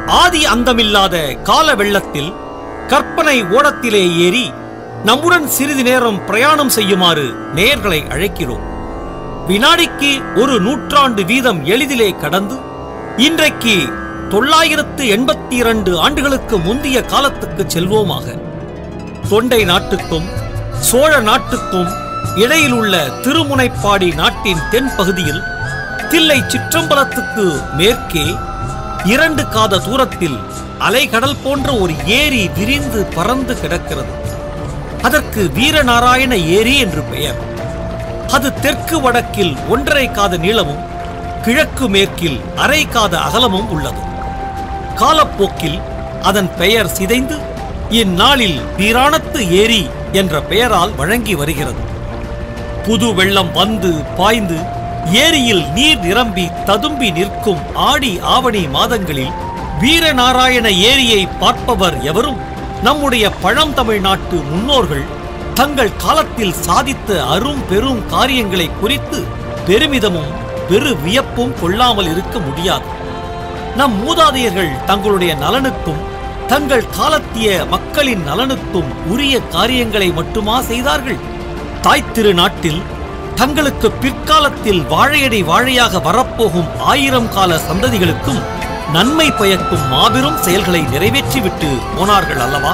ஆதி அந்தமில்லாத கால வெள்ளத்தில் கற்பனை ஓடத்திலே ஏறி நம்முடன் சிறிது நேரம் பிரயாணம் செய்யுமாறு நேயர்களை அழைக்கிறோம் வினாடிக்கு ஒரு நூற்றாண்டு வீதம் எளிதிலே கடந்து இன்றைக்கு தொள்ளாயிரத்து எண்பத்தி இரண்டு ஆண்டுகளுக்கு முந்திய காலத்துக்கு செல்வோமாக தொண்டை நாட்டுக்கும் சோழ நாட்டுக்கும் இடையில் உள்ள திருமுனைப்பாடி நாட்டின் தென்பகுதியில் தில்லை சிற்றம்பலத்துக்கு மேற்கே இரண்டு காத தூரத்தில் அலைகடல் போன்ற ஒரு ஏரி விரிந்து பறந்து கிடக்கிறது அதற்கு வீரநாராயண ஏரி என்று பெயர் அது தெற்கு வடக்கில் ஒன்றரை காத நீளமும் கிழக்கு மேற்கில் அரை காத அகலமும் உள்ளது காலப்போக்கில் அதன் பெயர் சிதைந்து இந்நாளில் வீராணத்து ஏரி என்ற பெயரால் வழங்கி வருகிறது புது வெள்ளம் வந்து பாய்ந்து ஏரியில் நீர் நிரம்பி ததும்பி நிற்கும் ஆடி ஆவணி மாதங்களில் வீரநாராயண ஏரியை பார்ப்பவர் எவரும் நம்முடைய பழந்தமிழ்நாட்டு முன்னோர்கள் தங்கள் காலத்தில் சாதித்த அரும் பெரும் காரியங்களை குறித்து பெருமிதமும் பெரு வியப்பும் கொள்ளாமல் இருக்க முடியாது நம் மூதாதையர்கள் தங்களுடைய நலனுக்கும் தங்கள் காலத்திய மக்களின் நலனுக்கும் உரிய காரியங்களை மட்டுமா செய்தார்கள் தாய் திரு நாட்டில் தங்களுக்கு பிற்காலத்தில் வாழையடி வாழையாக வரப்போகும் ஆயிரம் கால சந்ததிகளுக்கும் நன்மை பயக்கும் மாபெரும் செயல்களை நிறைவேற்றிவிட்டு போனார்கள் அல்லவா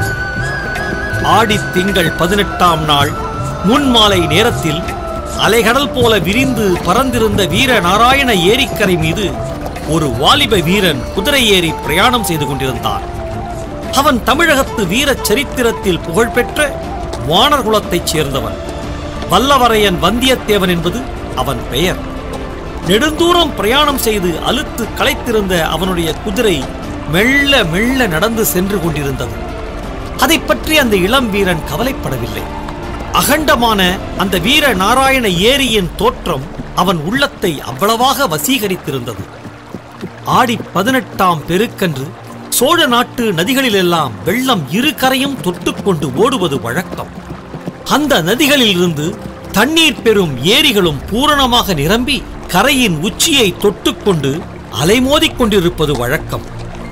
ஆடித் திங்கள் பதினெட்டாம் நாள் முன்மாலை நேரத்தில் அலைகடல் போல விரிந்து பறந்திருந்த வீர நாராயண ஏரிக்கரை மீது ஒரு வாலிப வீரன் குதிரை ஏறி பிரயாணம் செய்து கொண்டிருந்தான் அவன் தமிழகத்து வீரச் சரித்திரத்தில் புகழ்பெற்ற வானர் குலத்தைச் சேர்ந்தவன் வல்லவரையன் வந்தியத்தேவன் என்பது அவன் பெயர் நெடுந்தூரம் பிரயாணம் செய்து அலுத்து களைத்திருந்த அவனுடைய குதிரை மெல்ல மெல்ல நடந்து சென்று கொண்டிருந்தது அதைப் பற்றி அந்த இளம் வீரன் கவலைப்படவில்லை அகண்டமான அந்த வீர நாராயண ஏரியின் தோற்றம் அவன் உள்ளத்தை அவ்வளவாக வசீகரித்திருந்தது ஆடி பதினெட்டாம் பெருக்கன்று சோழ நாட்டு நதிகளிலெல்லாம் வெள்ளம் இரு கரையும் தொட்டுக்கொண்டு ஓடுவது வழக்கம் அந்த நதிகளிலிருந்து தண்ணீர் பெறும் ஏரிகளும் பூரணமாக நிரம்பி கரையின் உச்சியை தொட்டுக்கொண்டு அலைமோதிக் கொண்டிருப்பது வழக்கம்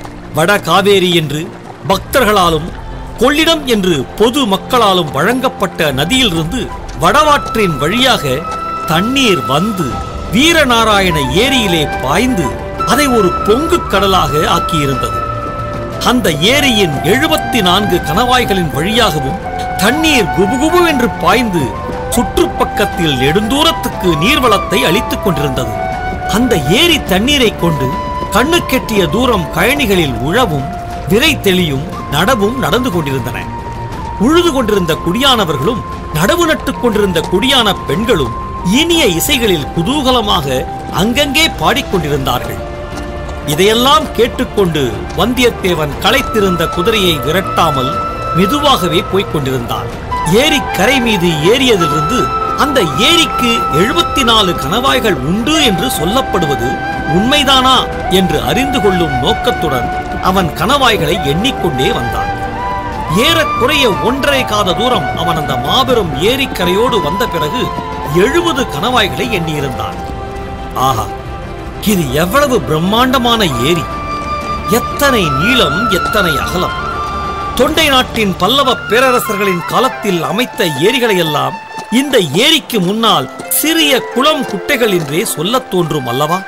வட காவேரி என்று பக்தர்களாலும் கொள்ளிடம் என்று பொது மக்களாலும் வழங்கப்பட்ட நதியிலிருந்து வடவாற்றின் வழியாக தண்ணீர் வந்து வீரநாராயண ஏரியிலே பாய்ந்து அதை ஒரு பொங்கு கடலாக ஆக்கியிருந்தது அந்த ஏரியின் எழுபத்தி நான்கு கணவாய்களின் வழியாகவும் தண்ணீர் குபுகுபு என்று பாய்ந்து சுற்றுப்பக்கத்தில் நெடுந்தூரத்துக்கு நீர்வளத்தை அளித்துக் கொண்டிருந்தது அந்த ஏரி தண்ணீரை கொண்டு கண்ணு கெட்டிய தூரம் கழனிகளில் உழவும் விரை தெளியும் நடவும் நடந்து கொண்டிருந்தன உழுது கொண்டிருந்த குடியானவர்களும் நடவு நட்டுக் கொண்டிருந்த குடியான பெண்களும் இனிய இசைகளில் குதூகலமாக அங்கங்கே பாடிக்கொண்டிருந்தார்கள் இதையெல்லாம் கேட்டுக்கொண்டு வந்தியத்தேவன் களைத்திருந்த குதிரையை விரட்டாமல் மெதுவாகவே போய்க் கொண்டிருந்தான் ஏரி கரை மீது ஏறியதிலிருந்து அந்த ஏரிக்கு எழுபத்தி நாலு கணவாய்கள் உண்டு என்று சொல்லப்படுவது உண்மைதானா என்று அறிந்து கொள்ளும் நோக்கத்துடன் அவன் கணவாய்களை எண்ணிக்கொண்டே வந்தான் ஏறக்குறைய ஒன்றரை காத தூரம் அவன் அந்த மாபெரும் ஏரிக்கரையோடு வந்த பிறகு எழுபது கணவாய்களை எண்ணியிருந்தான் ஆஹா இது எவ்வளவு பிரம்மாண்டமான ஏரி எத்தனை நீளம் எத்தனை அகலம் தொண்டை நாட்டின் பல்லவ பேரரசர்களின் காலத்தில் அமைத்த ஏரிகளையெல்லாம் இந்த ஏரிக்கு முன்னால் சிறிய குளம் குட்டைகள் என்றே சொல்லத் தோன்றும் அல்லவா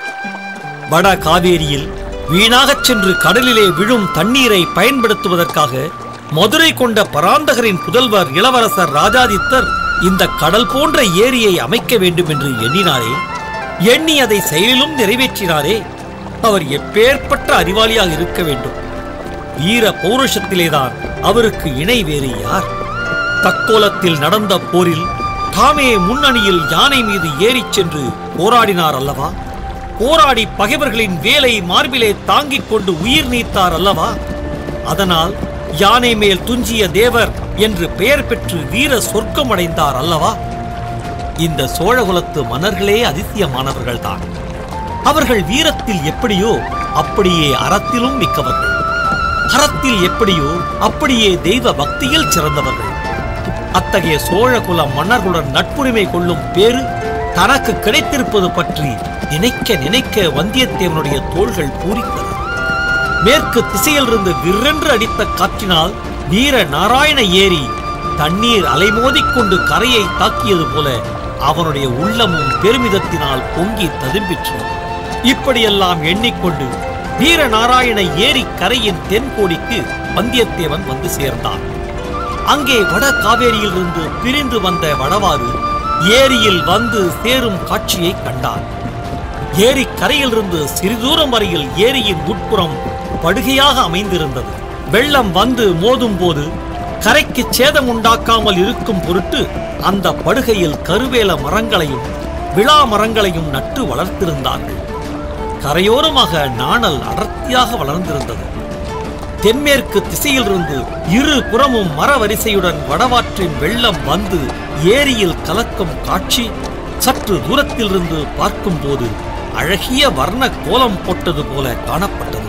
வட காவேரியில் வீணாகச் சென்று கடலிலே விழும் தண்ணீரை பயன்படுத்துவதற்காக மதுரை கொண்ட பராந்தகரின் புதல்வர் இளவரசர் ராஜாதித்தர் இந்த கடல் போன்ற ஏரியை அமைக்க வேண்டும் என்று எண்ணினாரே எண்ணி அதை செயலிலும் நிறைவேற்றினாரே அவர் எப்பேற்பட்ட அறிவாளியாக இருக்க வேண்டும் வீர பௌருஷத்திலேதான் அவருக்கு இணை வேறு யார் தக்கோலத்தில் நடந்த போரில் தாமே முன்னணியில் யானை மீது ஏறிச் சென்று போராடினார் அல்லவா போராடி பகைவர்களின் வேலை மார்பிலே தாங்கிக் கொண்டு உயிர் நீத்தார் அல்லவா அதனால் யானை மேல் துஞ்சிய தேவர் என்று பெயர் பெற்று வீர சொர்க்கமடைந்தார் அல்லவா இந்த சோழகுலத்து மன்னர்களே அதிசயமானவர்கள்தான் அவர்கள் வீரத்தில் எப்படியோ அப்படியே அறத்திலும் மிக்கவர்கள் அறத்தில் எப்படியோ அப்படியே தெய்வ பக்தியில் சிறந்தவர்கள் அத்தகைய சோழகுல மன்னர்களுடன் நட்புரிமை கொள்ளும் பேரு தனக்கு கிடைத்திருப்பது பற்றி நினைக்க நினைக்க வந்தியத்தேவனுடைய தோள்கள் பூரித்தன மேற்கு திசையிலிருந்து விற்றென்று அடித்த காற்றினால் வீர நாராயண ஏரி தண்ணீர் அலைமோதிக் கொண்டு கரையை தாக்கியது போல அவனுடைய உள்ளமும் பெருமிதத்தினால் பொங்கி ததும்பிற்று இப்படியெல்லாம் எண்ணிக்கொண்டு வீரநாராயண ஏரி கரையின் தென்கோடிக்கு வந்தியத்தேவன் வந்து சேர்ந்தான் அங்கே வட காவேரியிலிருந்து பிரிந்து வந்த வடவாறு ஏரியில் வந்து சேரும் காட்சியை கண்டான் ஏரி கரையிலிருந்து சிறிது தூரம் வரையில் ஏரியின் உட்புறம் படுகையாக அமைந்திருந்தது வெள்ளம் வந்து மோதும் போது கரைக்கு சேதம் உண்டாக்காமல் இருக்கும் பொருட்டு அந்த படுகையில் கருவேல மரங்களையும் விழா மரங்களையும் நட்டு வளர்த்திருந்தார்கள் கரையோரமாக நாணல் அடர்த்தியாக வளர்ந்திருந்தது தென்மேற்கு திசையிலிருந்து இரு புறமும் மர வரிசையுடன் வடவாற்றின் வெள்ளம் வந்து ஏரியில் கலக்கும் காட்சி சற்று தூரத்திலிருந்து பார்க்கும்போது அழகிய வர்ண கோலம் போட்டது போல காணப்பட்டது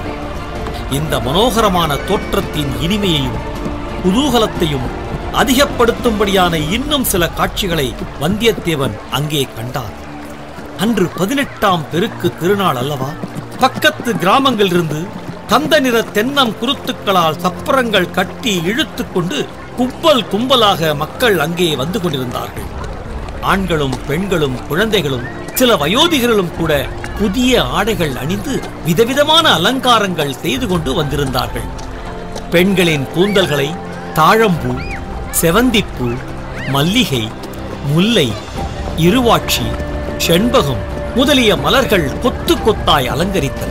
இந்த மனோகரமான தோற்றத்தின் இனிமையையும் குதூகலத்தையும் அதிகப்படுத்தும்படியான இன்னும் சில காட்சிகளை வந்தியத்தேவன் அங்கே கண்டான் அன்று பதினெட்டாம் பெருக்கு திருநாள் அல்லவா பக்கத்து கிராமங்களிலிருந்து தந்த நிற தென்னம் குருத்துக்களால் சப்பரங்கள் கட்டி இழுத்துக் கொண்டு கும்பல் கும்பலாக மக்கள் அங்கே வந்து கொண்டிருந்தார்கள் ஆண்களும் பெண்களும் குழந்தைகளும் சில வயோதிகர்களும் கூட புதிய ஆடைகள் அணிந்து விதவிதமான அலங்காரங்கள் செய்து கொண்டு வந்திருந்தார்கள் பெண்களின் கூந்தல்களை தாழம்பூ செவந்திப்பூ மல்லிகை முல்லை இருவாட்சி செண்பகம் முதலிய மலர்கள் கொத்து கொத்தாய் அலங்கரித்தன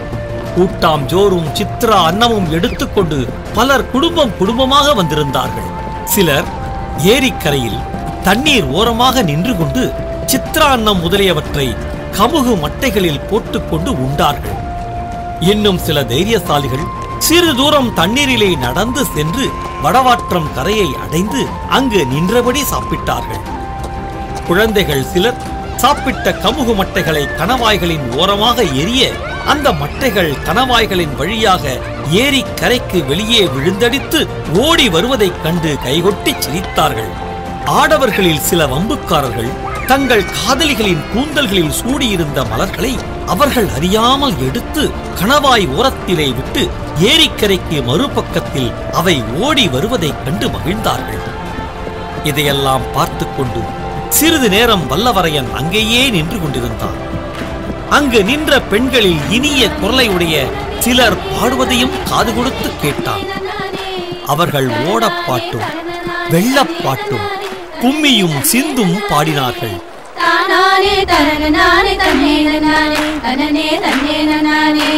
கூட்டாம் ஜோறும் சித்ரா அன்னமும் எடுத்துக்கொண்டு பலர் குடும்பம் குடும்பமாக வந்திருந்தார்கள் சிலர் ஏரிக்கரையில் தண்ணீர் ஓரமாக நின்று கொண்டு சித்ரா அன்னம் முதலியவற்றை கமுகு மட்டைகளில் போட்டுக்கொண்டு உண்டார்கள் இன்னும் சில தைரியசாலிகள் சிறு தூரம் தண்ணீரிலே நடந்து சென்று வடவாற்றம் கரையை அடைந்து அங்கு நின்றபடி சாப்பிட்டார்கள் குழந்தைகள் சிலர் சாப்பிட்ட கமுகு மட்டைகளை கணவாய்களின் ஓரமாக எரிய அந்த மட்டைகள் கணவாய்களின் வழியாக ஏரி கரைக்கு வெளியே விழுந்தடித்து ஓடி வருவதைக் கண்டு கைகொட்டி சிரித்தார்கள் ஆடவர்களில் சில வம்புக்காரர்கள் தங்கள் காதலிகளின் கூந்தல்களில் சூடியிருந்த மலர்களை அவர்கள் அறியாமல் எடுத்து கணவாய் ஓரத்திலே விட்டு ஏரிக்கரைக்கு மறுபக்கத்தில் அவை ஓடி வருவதைக் கண்டு மகிழ்ந்தார்கள் இதையெல்லாம் பார்த்துக் கொண்டு சிறிது நேரம் வல்லவரையன் அங்கேயே நின்று கொண்டிருந்தான் அங்கு நின்ற பெண்களில் இனிய குரலையுடைய சிலர் பாடுவதையும் காது கொடுத்து கேட்டான் அவர்கள் ஓடப்பாட்டும் வெள்ளப்பாட்டும் கும்மியும் சிந்தும் பாடினார்கள் தானானே தனனானே தன்னே நானே தனனே தன்னே நானே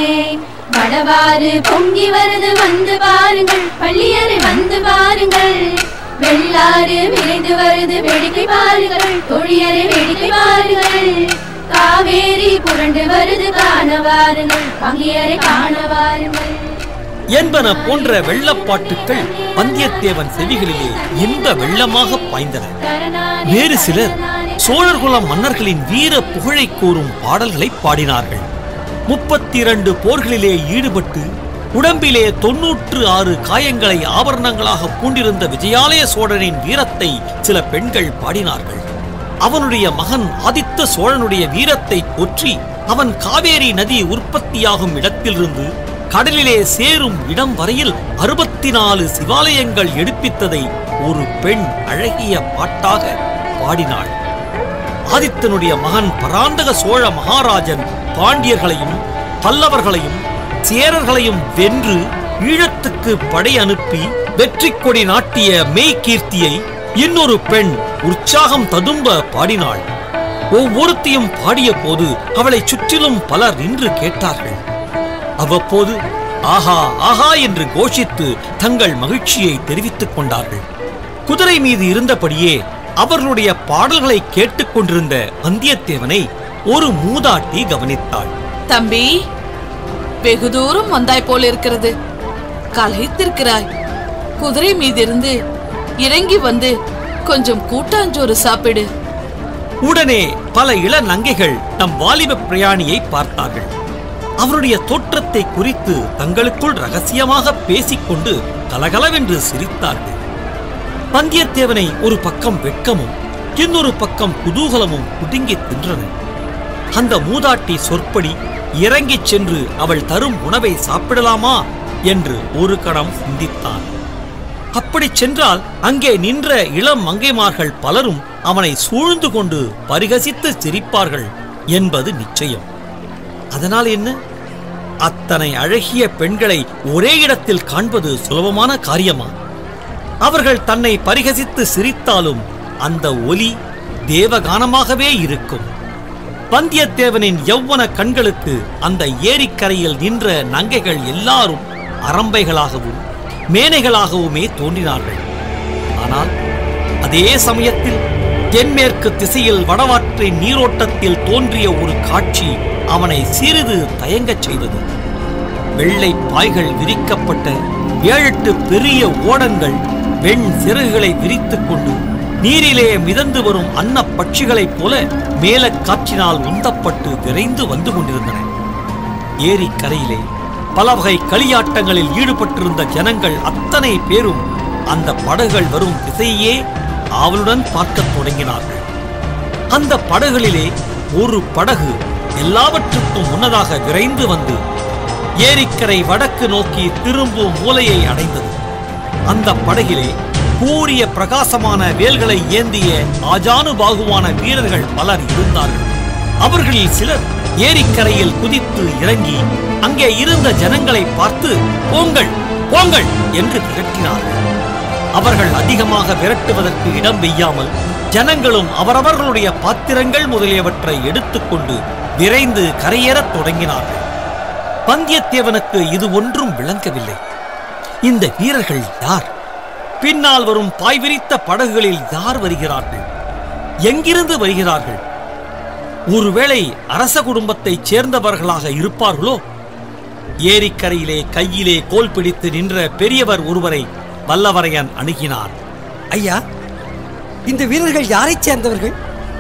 வடவாறு பொங்கி வருது வந்து பாருங்கள் பள்ளியறை வந்து பாருங்கள் வெள்ளாறு விரைந்து வருது வேடிக்கை பாருங்கள் தொழியறை வேடிக்கை பாருங்கள் காவேரி புரண்டு வருது காண வாருங்கள் பங்கியறை காண வாருங்கள் என்பன போன்ற வெள்ளப்பாட்டுக்கள் வந்தியத்தேவன் செவிகளிலே இந்த வெள்ளமாக பாய்ந்தன வேறு சிலர் சோழர்குல மன்னர்களின் வீர புகழை கூறும் பாடல்களை பாடினார்கள் முப்பத்தி இரண்டு போர்களிலே ஈடுபட்டு உடம்பிலே தொன்னூற்று ஆறு காயங்களை ஆபரணங்களாக பூண்டிருந்த விஜயாலய சோழனின் வீரத்தை சில பெண்கள் பாடினார்கள் அவனுடைய மகன் ஆதித்த சோழனுடைய வீரத்தை போற்றி அவன் காவேரி நதி உற்பத்தியாகும் இடத்திலிருந்து கடலிலே சேரும் இடம் வரையில் அறுபத்தி நாலு சிவாலயங்கள் எடுப்பித்ததை ஒரு பெண் அழகிய பாட்டாக பாடினாள் ஆதித்தனுடைய மகன் பராந்தக சோழ மகாராஜன் பாண்டியர்களையும் பல்லவர்களையும் சேரர்களையும் வென்று ஈழத்துக்கு படை அனுப்பி வெற்றி கொடி நாட்டிய மெய்கீர்த்தியை இன்னொரு பெண் உற்சாகம் ததும்ப பாடினாள் ஒவ்வொருத்தையும் பாடிய போது அவளை சுற்றிலும் பலர் நின்று கேட்டார்கள் அவ்வப்போது ஆஹா ஆஹா என்று கோஷித்து தங்கள் மகிழ்ச்சியை தெரிவித்துக் கொண்டார்கள் குதிரை மீது இருந்தபடியே அவர்களுடைய பாடல்களை கேட்டுக்கொண்டிருந்த வந்தியத்தேவனை ஒரு மூதாட்டி கவனித்தாள் தம்பி வெகு தூரம் வந்தாய் போல் இருக்கிறது களைத்திருக்கிறாய் குதிரை மீதிருந்து இறங்கி வந்து கொஞ்சம் கூட்டாஞ்சோறு சாப்பிடு உடனே பல இள நங்கைகள் நம் வாலிப பிரயாணியை பார்த்தார்கள் அவருடைய தோற்றத்தை குறித்து தங்களுக்குள் ரகசியமாக பேசிக்கொண்டு கலகலவென்று சிரித்தார்கள் வந்தியத்தேவனை ஒரு பக்கம் வெட்கமும் இன்னொரு பக்கம் குதூகலமும் குடுங்கித் தின்றன அந்த மூதாட்டி சொற்படி இறங்கிச் சென்று அவள் தரும் உணவை சாப்பிடலாமா என்று ஒரு கணம் சிந்தித்தான் அப்படி சென்றால் அங்கே நின்ற இளம் மங்கைமார்கள் பலரும் அவனை சூழ்ந்து கொண்டு பரிகசித்து சிரிப்பார்கள் என்பது நிச்சயம் அதனால் என்ன அத்தனை அழகிய பெண்களை ஒரே இடத்தில் காண்பது சுலபமான காரியமா அவர்கள் தன்னை பரிகசித்து சிரித்தாலும் அந்த ஒலி தேவகானமாகவே இருக்கும் வந்தியத்தேவனின் யௌவன கண்களுக்கு அந்த ஏரிக்கரையில் நின்ற நங்கைகள் எல்லாரும் அரம்பைகளாகவும் மேனைகளாகவுமே தோன்றினார்கள் ஆனால் அதே சமயத்தில் தென்மேற்கு திசையில் வடவாற்றின் நீரோட்டத்தில் தோன்றிய ஒரு காட்சி அவனை சிறிது தயங்கச் செய்தது வெள்ளை பாய்கள் விரிக்கப்பட்ட ஏழெட்டு பெரிய ஓடங்கள் வெண் சிறகுகளை விரித்துக் கொண்டு நீரிலே மிதந்து வரும் அன்ன பட்சிகளைப் போல மேல காற்றினால் உந்தப்பட்டு விரைந்து வந்து கொண்டிருந்தன ஏரிக்கரையிலே பல வகை களியாட்டங்களில் ஈடுபட்டிருந்த ஜனங்கள் அத்தனை பேரும் அந்த படகுகள் வரும் திசையே ஆவலுடன் பார்க்கத் தொடங்கினார்கள் அந்த படகுகளிலே ஒரு படகு எல்லாவற்றுக்கும் முன்னதாக விரைந்து வந்து ஏரிக்கரை வடக்கு நோக்கி திரும்பும் மூலையை அடைந்தது அந்த படகிலே கூரிய பிரகாசமான வேல்களை ஏந்திய ஆஜானுபாகுவான வீரர்கள் பலர் இருந்தார்கள் அவர்களில் சிலர் ஏரிக்கரையில் குதித்து இறங்கி அங்கே இருந்த ஜனங்களை பார்த்து போங்கள் போங்கள் என்று விரட்டினார்கள் அவர்கள் அதிகமாக விரட்டுவதற்கு இடம் வெய்யாமல் ஜனங்களும் அவரவர்களுடைய பாத்திரங்கள் முதலியவற்றை எடுத்துக்கொண்டு விரைந்து கரையேறத் தொடங்கினார்கள் வந்தியத்தேவனுக்கு இது ஒன்றும் விளங்கவில்லை இந்த வீரர்கள் யார் பின்னால் வரும் பாய்விரித்த படகுகளில் யார் வருகிறார்கள் எங்கிருந்து வருகிறார்கள் ஒருவேளை அரச குடும்பத்தைச் சேர்ந்தவர்களாக இருப்பார்களோ ஏரிக்கரையிலே கையிலே கோல் பிடித்து நின்ற பெரியவர் ஒருவரை வல்லவரையன் அணுகினார் ஐயா இந்த வீரர்கள் யாரைச் சேர்ந்தவர்கள்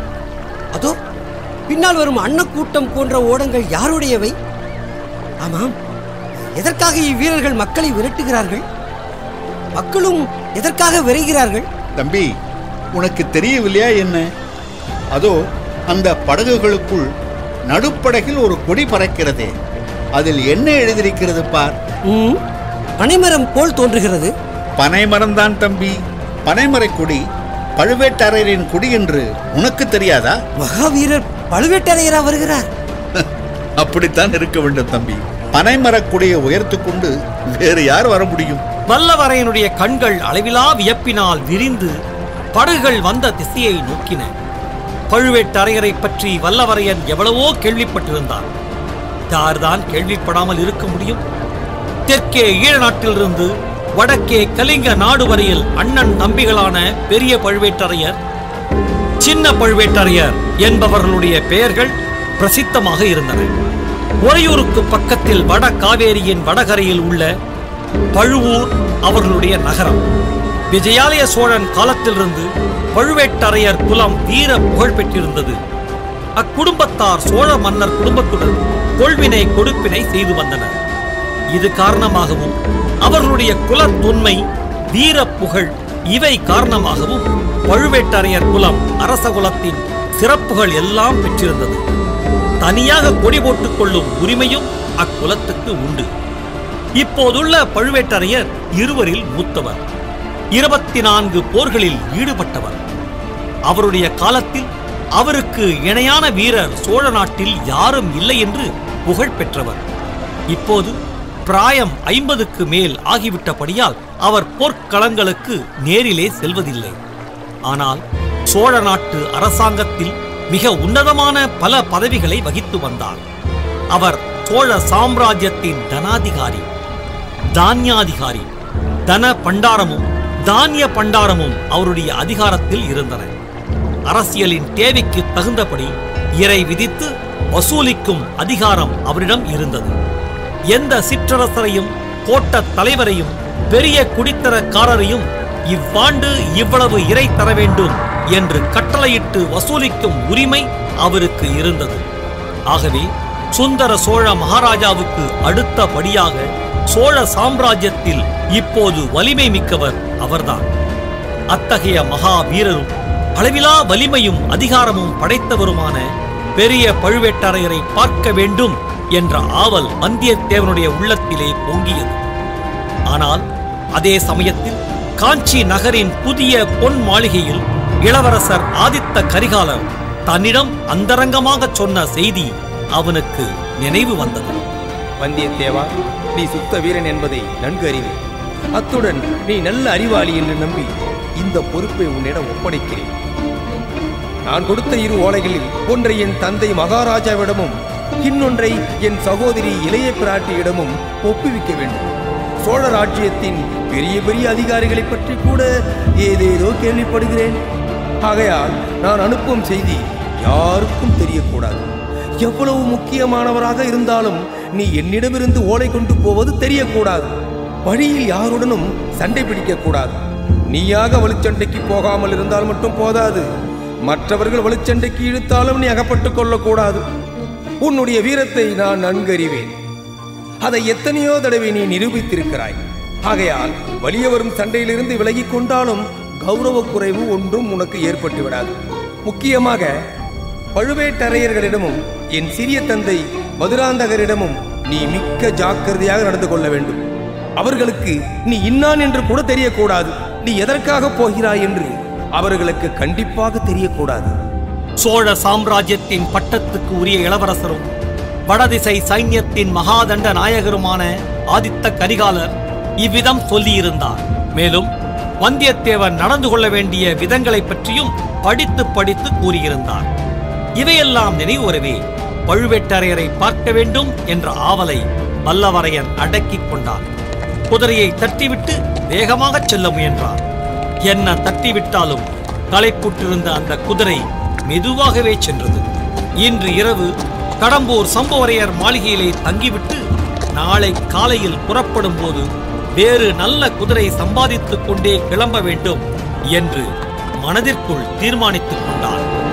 அதோ பின்னால் வரும் அன்னக்கூட்டம் போன்ற ஓடங்கள் யாருடையவை ஆமாம் எதற்காக இவ்வீரர்கள் மக்களை விரட்டுகிறார்கள் மக்களும் எதற்காக விரைகிறார்கள் தம்பி உனக்கு தெரியவில்லையா என்ன அதோ அந்த படகுகளுக்குள் நடுப்படகில் ஒரு கொடி பறக்கிறதே அதில் என்ன எழுதியிருக்கிறது பார் ம், பனைமரம் போல் தோன்றுகிறது பனைமரம்தான் தம்பி பனைமரக் கொடி பழுவேட்டரையரின் கொடி என்று உனக்கு தெரியாதா மகாவீரர் பழுவேட்டரையரா வருகிறார் அப்படித்தான் இருக்க வேண்டும் தம்பி பனைமரக் கொடியை உயர்த்திக் கொண்டு வேறு யார் வர முடியும் வல்லவரையனுடைய கண்கள் அளவிலா வியப்பினால் விரிந்து படகுகள் வந்த திசையை நோக்கின பழுவேட்டரையரை பற்றி வல்லவரையன் எவ்வளவோ கேள்விப்பட்டிருந்தான் யார்தான் கேள்விப்படாமல் இருக்க முடியும் தெற்கே ஈழ நாட்டிலிருந்து வடக்கே கலிங்க நாடு வரையில் அண்ணன் தம்பிகளான பெரிய பழுவேட்டரையர் சின்ன பழுவேட்டரையர் என்பவர்களுடைய பெயர்கள் பிரசித்தமாக இருந்தன உறையூருக்கு பக்கத்தில் வட காவேரியின் வடகரையில் உள்ள பழுவூர் அவர்களுடைய நகரம் விஜயாலய சோழன் காலத்திலிருந்து பழுவேட்டரையர் குலம் வீர புகழ் பெற்றிருந்தது அக்குடும்பத்தார் சோழ மன்னர் குடும்பத்துடன் கொள்வினை கொடுப்பினை செய்து வந்தனர் இது காரணமாகவும் அவர்களுடைய குலத் தொன்மை வீர புகழ் இவை காரணமாகவும் பழுவேட்டரையர் குலம் அரச குலத்தின் சிறப்புகள் எல்லாம் பெற்றிருந்தது தனியாக கொடி போட்டுக் கொள்ளும் உரிமையும் அக்குலத்துக்கு உண்டு இப்போதுள்ள பழுவேட்டரையர் இருவரில் மூத்தவர் இருபத்தி நான்கு போர்களில் ஈடுபட்டவர் அவருடைய காலத்தில் அவருக்கு இணையான வீரர் சோழ நாட்டில் யாரும் இல்லை என்று புகழ் பெற்றவர் இப்போது பிராயம் ஐம்பதுக்கு மேல் ஆகிவிட்டபடியால் அவர் போர்க்களங்களுக்கு நேரிலே செல்வதில்லை ஆனால் சோழ நாட்டு அரசாங்கத்தில் மிக உன்னதமான பல பதவிகளை வகித்து வந்தார் அவர் சோழ சாம்ராஜ்யத்தின் தனாதிகாரி தானியாதிகாரி தன பண்டாரமும் தானிய பண்டாரமும் அவருடைய அதிகாரத்தில் இருந்தன அரசியலின் தேவைக்கு தகுந்தபடி இறை விதித்து வசூலிக்கும் அதிகாரம் அவரிடம் இருந்தது எந்த சிற்றரசரையும் கோட்டத் தலைவரையும் பெரிய குடித்தரக்காரரையும் இவ்வாண்டு இவ்வளவு இறை தர வேண்டும் என்று கட்டளையிட்டு வசூலிக்கும் உரிமை அவருக்கு இருந்தது ஆகவே சுந்தர சோழ மகாராஜாவுக்கு அடுத்தபடியாக சோழ சாம்ராஜ்யத்தில் இப்போது வலிமை மிக்கவர் அவர்தான் அத்தகைய மகா வீரரும் அளவிலா வலிமையும் அதிகாரமும் படைத்தவருமான பெரிய பழுவேட்டரையரை பார்க்க வேண்டும் என்ற ஆவல் வந்தியத்தேவனுடைய உள்ளத்திலே பொங்கியது ஆனால் அதே சமயத்தில் காஞ்சி நகரின் புதிய பொன் மாளிகையில் இளவரசர் ஆதித்த கரிகாலர் தன்னிடம் அந்தரங்கமாகச் சொன்ன செய்தி அவனுக்கு நினைவு வந்தது வந்தியத்தேவா நீ சுத்த வீரன் என்பதை நன்கு அறிவேன் அத்துடன் நீ நல்ல அறிவாளி என்று நம்பி இந்த பொறுப்பை உன்னிடம் ஒப்படைக்கிறேன் நான் கொடுத்த இரு ஓலைகளில் ஒன்றை என் தந்தை மகாராஜாவிடமும் இன்னொன்றை என் சகோதரி இளைய பிராட்டியிடமும் ஒப்புவிக்க வேண்டும் சோழ ராஜ்யத்தின் பெரிய பெரிய அதிகாரிகளை பற்றி கூட ஏதேதோ கேள்விப்படுகிறேன் ஆகையால் நான் அனுப்பும் செய்தி யாருக்கும் தெரியக்கூடாது எவ்வளவு முக்கியமானவராக இருந்தாலும் நீ என்னிடமிருந்து ஓலை கொண்டு போவது தெரியக்கூடாது வழியில் யாருடனும் சண்டை பிடிக்கக்கூடாது நீயாக வலுச்சண்டைக்கு போகாமல் இருந்தால் மட்டும் போதாது மற்றவர்கள் வலுச்சண்டைக்கு இழுத்தாலும் நீ அகப்பட்டுக் கொள்ளக்கூடாது உன்னுடைய வீரத்தை நான் நன்கறிவேன் அதை எத்தனையோ தடவை நீ நிரூபித்திருக்கிறாய் ஆகையால் வலிய வரும் சண்டையிலிருந்து விலகிக் கொண்டாலும் கௌரவ குறைவு ஒன்றும் உனக்கு ஏற்பட்டு விடாது முக்கியமாக பழுவேட்டரையர்களிடமும் என் சிறிய தந்தை மதுராந்தகரிடமும் நீ மிக்க ஜாக்கிரதையாக நடந்து கொள்ள வேண்டும் அவர்களுக்கு நீ இன்னான் என்று கூட தெரியக்கூடாது நீ எதற்காக போகிறாய் என்று அவர்களுக்கு கண்டிப்பாக தெரியக்கூடாது சோழ சாம்ராஜ்யத்தின் பட்டத்துக்கு உரிய இளவரசரும் வடதிசை சைன்யத்தின் மகாதண்ட நாயகருமான ஆதித்த கரிகாலர் இவ்விதம் சொல்லியிருந்தார் மேலும் வந்தியத்தேவன் நடந்து கொள்ள வேண்டிய விதங்களைப் பற்றியும் படித்து படித்து கூறியிருந்தார் இவையெல்லாம் நினைவு வரவே பழுவேட்டரையரை பார்க்க வேண்டும் என்ற ஆவலை வல்லவரையன் அடக்கிக் கொண்டார் குதிரையை தட்டிவிட்டு வேகமாகச் செல்ல முயன்றார் என்ன தட்டிவிட்டாலும் தலைப்புற்றிருந்த அந்த குதிரை மெதுவாகவே சென்றது இன்று இரவு கடம்பூர் சம்புவரையர் மாளிகையிலே தங்கிவிட்டு நாளை காலையில் புறப்படும் போது வேறு நல்ல குதிரை சம்பாதித்துக் கொண்டே கிளம்ப வேண்டும் என்று மனதிற்குள் தீர்மானித்துக் கொண்டார்